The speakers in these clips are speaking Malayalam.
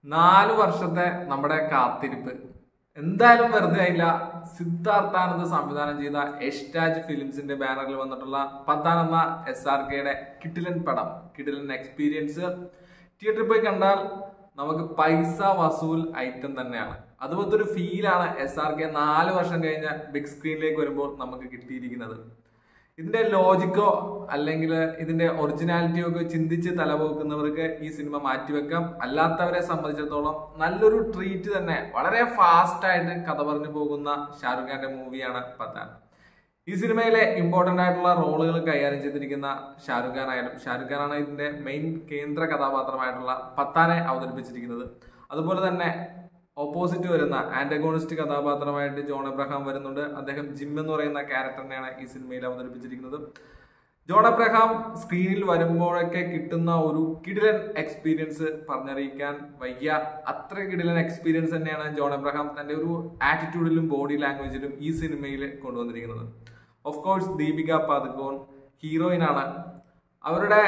നാല് വർഷത്തെ നമ്മുടെ കാത്തിരിപ്പ് എന്തായാലും വെറുതെ ആയില്ല സിദ്ധാർത്ഥാനന്ദ് സംവിധാനം ചെയ്ത എഷ്ടാജ് ഫിലിംസിന്റെ ബാനറിൽ വന്നിട്ടുള്ള പത്താൻ എന്ന എസ് ആർ കെയുടെ കിട്ടിലൻ പടം കിട്ടിലൻ എക്സ്പീരിയൻസ് തിയേറ്ററിൽ പോയി കണ്ടാൽ നമുക്ക് പൈസ വസൂൽ ഐറ്റം തന്നെയാണ് അതുപോലത്തെ ഒരു ഫീലാണ് എസ് ആർ കെ നാല് വർഷം കഴിഞ്ഞ ബിഗ് സ്ക്രീനിലേക്ക് വരുമ്പോൾ നമുക്ക് കിട്ടിയിരിക്കുന്നത് ഇതിന്റെ ലോജിക്കോ അല്ലെങ്കിൽ ഇതിന്റെ ഒറിജിനാലിറ്റിയോ ഒക്കെ ചിന്തിച്ച് തലപോക്കുന്നവർക്ക് ഈ സിനിമ മാറ്റിവെക്കാം അല്ലാത്തവരെ സംബന്ധിച്ചിടത്തോളം നല്ലൊരു ട്രീറ്റ് തന്നെ വളരെ ഫാസ്റ്റ് ആയിട്ട് കഥ പറഞ്ഞു പോകുന്ന ഷാറുഖ് ഖാന്റെ മൂവിയാണ് പത്താൻ ഈ സിനിമയിലെ ഇമ്പോർട്ടന്റ് ആയിട്ടുള്ള റോളുകൾ കൈകാര്യം ചെയ്തിരിക്കുന്ന ഷാറുഖ് ഖാൻ ആയാലും ഷാറുഖ് ഖാനാണ് ഇതിന്റെ മെയിൻ കേന്ദ്ര കഥാപാത്രമായിട്ടുള്ള പത്താനെ അവതരിപ്പിച്ചിരിക്കുന്നത് അതുപോലെ തന്നെ ഓപ്പോസിറ്റ് വരുന്ന ആന്റഗോണിസ്റ്റ് കഥാപാത്രമായിട്ട് ജോൺ എബ്രഹാം വരുന്നുണ്ട് അദ്ദേഹം ജിം എന്ന് പറയുന്ന ക്യാരക്ടറിനെയാണ് ഈ സിനിമയിൽ അവതരിപ്പിച്ചിരിക്കുന്നത് ജോൺ എബ്രഹാം സ്ക്രീനിൽ വരുമ്പോഴൊക്കെ കിട്ടുന്ന ഒരു കിടിലൻ എക്സ്പീരിയൻസ് പറഞ്ഞറിയിക്കാൻ വയ്യ അത്ര കിടിലൻ എക്സ്പീരിയൻസ് തന്നെയാണ് ജോൺ എബ്രഹാം തന്റെ ഒരു ആറ്റിറ്റ്യൂഡിലും ബോഡി ലാംഗ്വേജിലും ഈ സിനിമയിൽ കൊണ്ടുവന്നിരിക്കുന്നത് ഓഫ് കോഴ്സ് ദീപിക പാദുക്കോൺ ഹീറോയിനാണ് അവരുടെ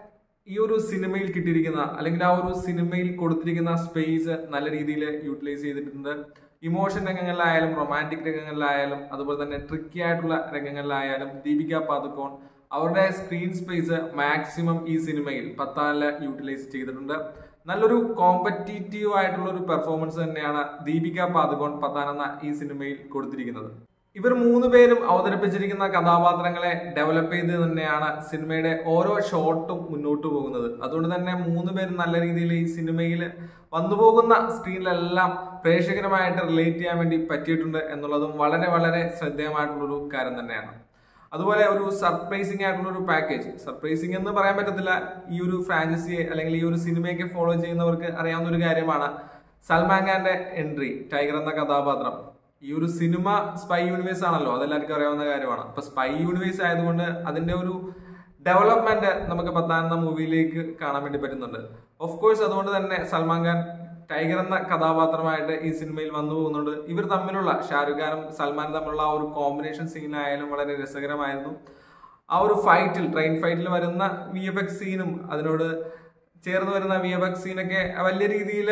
ഈ ഒരു സിനിമയിൽ കിട്ടിയിരിക്കുന്ന അല്ലെങ്കിൽ ആ ഒരു സിനിമയിൽ കൊടുത്തിരിക്കുന്ന സ്പേസ് നല്ല രീതിയിൽ യൂട്ടിലൈസ് ചെയ്തിട്ടുണ്ട് ഇമോഷൻ രംഗങ്ങളിലായാലും റൊമാൻറ്റിക് രംഗങ്ങളിലായാലും അതുപോലെ തന്നെ ട്രിക്കി ആയിട്ടുള്ള രംഗങ്ങളിലായാലും ദീപിക പാദുക്കോൺ അവരുടെ സ്ക്രീൻ സ്പേസ് മാക്സിമം ഈ സിനിമയിൽ പത്താനില് യൂട്ടിലൈസ് ചെയ്തിട്ടുണ്ട് നല്ലൊരു കോമ്പറ്റീറ്റീവ് ആയിട്ടുള്ള ഒരു പെർഫോമൻസ് തന്നെയാണ് ദീപിക പാദുക്കോൺ പത്താൻ എന്ന ഈ സിനിമയിൽ കൊടുത്തിരിക്കുന്നത് ഇവർ മൂന്ന് പേരും അവതരിപ്പിച്ചിരിക്കുന്ന കഥാപാത്രങ്ങളെ ഡെവലപ്പ് ചെയ്ത് തന്നെയാണ് സിനിമയുടെ ഓരോ ഷോട്ടും മുന്നോട്ട് പോകുന്നത് അതുകൊണ്ട് തന്നെ മൂന്ന് പേരും നല്ല രീതിയിൽ ഈ സിനിമയിൽ വന്നു പോകുന്ന സ്ക്രീനിലെല്ലാം പ്രേക്ഷകരുമായിട്ട് റിലേറ്റ് ചെയ്യാൻ വേണ്ടി പറ്റിയിട്ടുണ്ട് എന്നുള്ളതും വളരെ വളരെ ശ്രദ്ധേയമായിട്ടുള്ളൊരു കാര്യം തന്നെയാണ് അതുപോലെ ഒരു സർപ്രൈസിംഗ് ആയിട്ടുള്ള ഒരു പാക്കേജ് സർപ്രൈസിംഗ് എന്ന് പറയാൻ പറ്റത്തില്ല ഈ ഒരു ഫ്രാഞ്ചൈസിയെ അല്ലെങ്കിൽ ഈ ഒരു സിനിമയൊക്കെ ഫോളോ ചെയ്യുന്നവർക്ക് അറിയാവുന്ന ഒരു കാര്യമാണ് സൽമാൻ ഖാന്റെ എൻട്രി ടൈഗർ എന്ന കഥാപാത്രം ഈ ഒരു സിനിമ സ്പൈ യൂണിവേഴ്സ് ആണല്ലോ അതെല്ലാവർക്കും അറിയാവുന്ന കാര്യമാണ് അപ്പൊ സ്പൈ യൂണിവേഴ്സ് ആയതുകൊണ്ട് അതിന്റെ ഒരു ഡെവലപ്മെന്റ് നമുക്ക് പത്താൻ എന്ന മൂവിയിലേക്ക് കാണാൻ വേണ്ടി പറ്റുന്നുണ്ട് ഓഫ് കോഴ്സ് അതുകൊണ്ട് തന്നെ സൽമാൻ ഖാൻ ടൈഗർ എന്ന കഥാപാത്രമായിട്ട് ഈ സിനിമയിൽ വന്നു പോകുന്നുണ്ട് ഇവർ തമ്മിലുള്ള ഷാരൂഖ് ഖാനും സൽമാനും തമ്മിലുള്ള ആ ഒരു കോമ്പിനേഷൻ സീനായാലും വളരെ രസകരമായിരുന്നു ആ ഒരു ഫൈറ്റിൽ ട്രെയിൻ ഫൈറ്റിൽ വരുന്ന വി എഫ് എക്സ് സീനും അതിനോട് ചേർന്ന് വരുന്ന വി എഫ് എക്സ് സീനൊക്കെ വലിയ രീതിയിൽ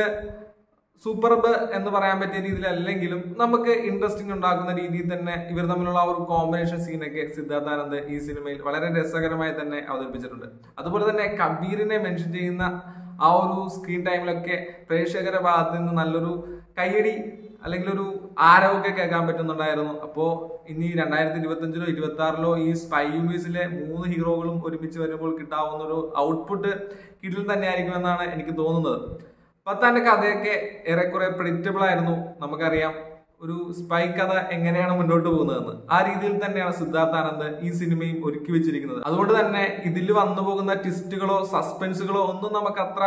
സൂപ്പർബ് എന്ന് പറയാൻ പറ്റിയ രീതിയിലല്ലെങ്കിലും നമുക്ക് ഇൻട്രസ്റ്റിംഗ് ഉണ്ടാക്കുന്ന രീതിയിൽ തന്നെ ഇവർ തമ്മിലുള്ള ആ ഒരു കോമ്പിനേഷൻ സീനൊക്കെ സിദ്ധാർത്ഥാനന്ദ് ഈ സിനിമയിൽ വളരെ രസകരമായി തന്നെ അവതരിപ്പിച്ചിട്ടുണ്ട് അതുപോലെ തന്നെ കബീറിനെ മെൻഷൻ ചെയ്യുന്ന ആ ഒരു സ്ക്രീൻ ടൈമിലൊക്കെ പ്രേക്ഷകരുടെ ഭാഗത്ത് നിന്ന് നല്ലൊരു കയ്യടി അല്ലെങ്കിൽ ഒരു ആരവൊക്കെ കേൾക്കാൻ പറ്റുന്നുണ്ടായിരുന്നു അപ്പോ ഇനി രണ്ടായിരത്തി ഇരുപത്തി അഞ്ചിലോ ഇരുപത്തി ആറിലോ ഈ സ്പൈ യൂണിവേഴ്സിലെ മൂന്ന് ഹീറോകളും ഒരുമിച്ച് വരുമ്പോൾ കിട്ടാവുന്ന ഒരു ഔട്ട്പുട്ട് കിടിൽ തന്നെയായിരിക്കുമെന്നാണ് എനിക്ക് തോന്നുന്നത് പത്താന്റെ കഥയൊക്കെ ഏറെക്കുറെ പ്രിഡിക്റ്റബിൾ ആയിരുന്നു നമുക്കറിയാം ഒരു സ്പൈ കഥ എങ്ങനെയാണ് മുന്നോട്ട് പോകുന്നതെന്ന് ആ രീതിയിൽ തന്നെയാണ് സിദ്ധാർത്ഥാനന്ദ് ഈ സിനിമയും ഒരുക്കി വെച്ചിരിക്കുന്നത് അതുകൊണ്ട് തന്നെ ഇതിൽ വന്നു പോകുന്ന ട്വിസ്റ്റുകളോ സസ്പെൻസുകളോ ഒന്നും നമുക്ക് അത്ര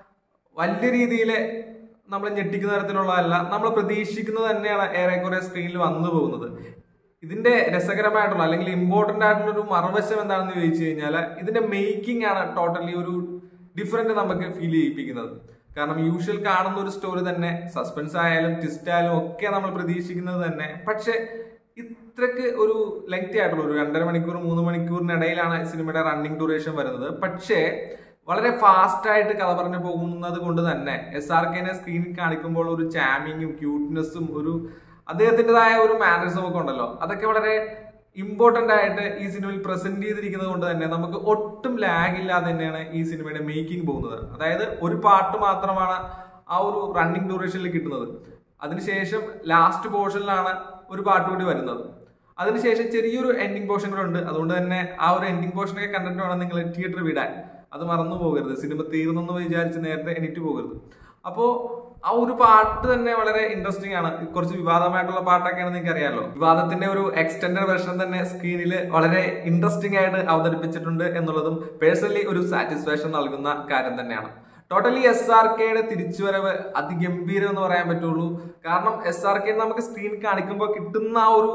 വലിയ രീതിയിൽ നമ്മൾ ഞെട്ടിക്കുന്ന തരത്തിലുള്ളതല്ല നമ്മൾ പ്രതീക്ഷിക്കുന്നത് തന്നെയാണ് ഏറെക്കുറെ സ്ക്രീനിൽ വന്നു പോകുന്നത് ഇതിന്റെ രസകരമായിട്ടുള്ള അല്ലെങ്കിൽ ഇമ്പോർട്ടന്റ് ആയിട്ടുള്ള ഒരു മറുവശം എന്താണെന്ന് ചോദിച്ചു കഴിഞ്ഞാൽ ഇതിന്റെ മേക്കിംഗ് ആണ് ടോട്ടലി ഒരു ഡിഫറെന്റ് നമുക്ക് ഫീൽ ചെയ്യിപ്പിക്കുന്നത് കാരണം യൂഷ്വൽ കാണുന്ന ഒരു സ്റ്റോറി തന്നെ സസ്പെൻസ് ആയാലും ട്വിസ്റ്റ് ആയാലും ഒക്കെ നമ്മൾ പ്രതീക്ഷിക്കുന്നത് തന്നെ പക്ഷെ ഇത്രക്ക് ഒരു ലെങ്തി ആയിട്ടുള്ള ഒരു രണ്ടര മണിക്കൂർ മൂന്ന് മണിക്കൂറിനിടയിലാണ് സിനിമയുടെ റണ്ണിങ് ഡ്യൂറേഷൻ വരുന്നത് പക്ഷേ വളരെ ഫാസ്റ്റ് ആയിട്ട് കഥ പറഞ്ഞു പോകുന്നത് കൊണ്ട് തന്നെ എസ് ആർ കെനെ സ്ക്രീനിൽ കാണിക്കുമ്പോൾ ഒരു ചാമിങ്ങും ക്യൂട്ട്നെസ്സും ഒരു അദ്ദേഹത്തിൻ്റെതായ ഒരു മാനറിസം ഒക്കെ ഉണ്ടല്ലോ അതൊക്കെ വളരെ ഇമ്പോർട്ടന്റ് ആയിട്ട് ഈ സിനിമയിൽ പ്രസന്റ് ചെയ്തിരിക്കുന്നത് കൊണ്ട് തന്നെ നമുക്ക് ഒട്ടും ലാഗ് ഇല്ലാതെ തന്നെയാണ് ഈ സിനിമയുടെ മേക്കിംഗ് പോകുന്നത് അതായത് ഒരു പാട്ട് മാത്രമാണ് ആ ഒരു റണ്ണിങ് ഡ്യൂറേഷനിൽ കിട്ടുന്നത് അതിനുശേഷം ലാസ്റ്റ് പോർഷനിലാണ് ഒരു പാട്ട് കൂടി വരുന്നത് അതിനുശേഷം ചെറിയൊരു എൻഡിങ് പോർഷൻ കൂടെ ഉണ്ട് അതുകൊണ്ട് തന്നെ ആ ഒരു എൻഡിങ് പോർഷനൊക്കെ കണ്ടിട്ട് വേണം നിങ്ങൾ തിയേറ്റർ വിടാൻ അത് മറന്നു പോകരുത് സിനിമ തീർന്നെന്ന് വിചാരിച്ച് നേരത്തെ എണീറ്റ് പോകരുത് അപ്പോ ആ ഒരു പാട്ട് തന്നെ വളരെ ഇൻട്രസ്റ്റിംഗ് ആണ് കുറച്ച് വിവാദമായിട്ടുള്ള പാട്ടൊക്കെയാണ് നിങ്ങൾക്ക് അറിയാലോ വിവാദത്തിന്റെ ഒരു എക്സ്റ്റൻഡഡ് വെർഷൻ തന്നെ സ്ക്രീനിൽ വളരെ ഇൻട്രസ്റ്റിംഗ് ആയിട്ട് അവതരിപ്പിച്ചിട്ടുണ്ട് എന്നുള്ളതും പേഴ്സണലി ഒരു സാറ്റിസ്ഫാക്ഷൻ നൽകുന്ന കാര്യം തന്നെയാണ് ടോട്ടലി എസ് ആർ കെയുടെ തിരിച്ചുവരവ് അതിഗംഭീരം എന്ന് പറയാൻ പറ്റുള്ളൂ കാരണം എസ് ആർ കെ നമുക്ക് സ്ക്രീൻ കാണിക്കുമ്പോൾ കിട്ടുന്ന ആ ഒരു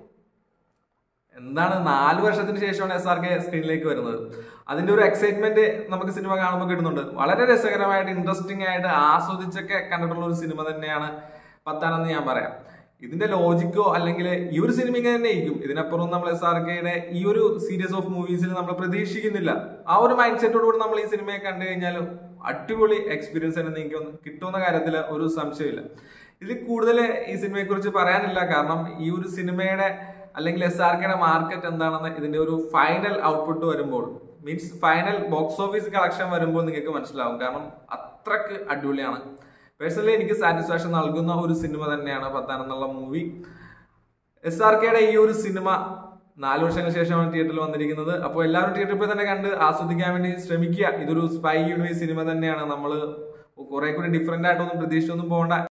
എന്താണ് നാല് വർഷത്തിന് ശേഷമാണ് എസ് ആർ കെ സ്ക്രീനിലേക്ക് വരുന്നത് അതിന്റെ ഒരു എക്സൈറ്റ്മെന്റ് നമുക്ക് സിനിമ കാണുമ്പോൾ കിട്ടുന്നുണ്ട് വളരെ രസകരമായിട്ട് ഇൻട്രസ്റ്റിംഗ് ആയിട്ട് ആസ്വദിച്ചൊക്കെ കണ്ടിട്ടുള്ള ഒരു സിനിമ തന്നെയാണ് പത്താനെന്ന് ഞാൻ പറയാം ഇതിന്റെ ലോജിക്കോ അല്ലെങ്കിൽ ഈ ഒരു സിനിമ ഇങ്ങനെ തന്നെ ആയിരിക്കും ഇതിനപ്പുറം നമ്മൾ എസ് ആർ കെയുടെ ഈ ഒരു സീരീസ് ഓഫ് മൂവീസിൽ നമ്മൾ പ്രതീക്ഷിക്കുന്നില്ല ആ ഒരു മൈൻഡ് സെറ്റോട് കൂടി നമ്മൾ ഈ സിനിമയെ കണ്ടു കഴിഞ്ഞാൽ അടിപൊളി എക്സ്പീരിയൻസ് തന്നെ നിങ്ങൾക്ക് കിട്ടുന്ന കാര്യത്തിൽ ഒരു സംശയമില്ല ഇതിൽ കൂടുതൽ ഈ സിനിമയെ കുറിച്ച് പറയാനില്ല കാരണം ഈ ഒരു സിനിമയുടെ അല്ലെങ്കിൽ എസ് ആർ കെയുടെ മാർക്കറ്റ് എന്താണെന്ന് ഇതിന്റെ ഒരു ഫൈനൽ ഔട്ട്പുട്ട് വരുമ്പോൾ means final box office collection വരുമ്പോൾ നിങ്ങൾക്ക് മനസ്സിലാവും കാരണം അത്രക്ക് അടിപൊളിയാണ് പേഴ്സണലി എനിക്ക് സാറ്റിസ്ഫാക്ഷൻ നൽകുന്ന ഒരു സിനിമ തന്നെയാണ് പത്താൻ എന്നുള്ള മൂവി എസ് ആർ കെയുടെ ഈ ഒരു സിനിമ നാല് വർഷങ്ങൾക്ക് ശേഷമാണ് തിയേറ്ററിൽ വന്നിരിക്കുന്നത് അപ്പോൾ എല്ലാവരും തിയേറ്ററിൽ പോയി തന്നെ കണ്ട് ആസ്വദിക്കാൻ വേണ്ടി ശ്രമിക്കുക ഇതൊരു സ്പൈ യൂണിവേഴ്സ് സിനിമ തന്നെയാണ് നമ്മൾ കുറെ കൂടി ഡിഫറെന്റ് ആയിട്ടൊന്നും പ്രതീക്ഷിച്ചൊന്നും പോകേണ്ട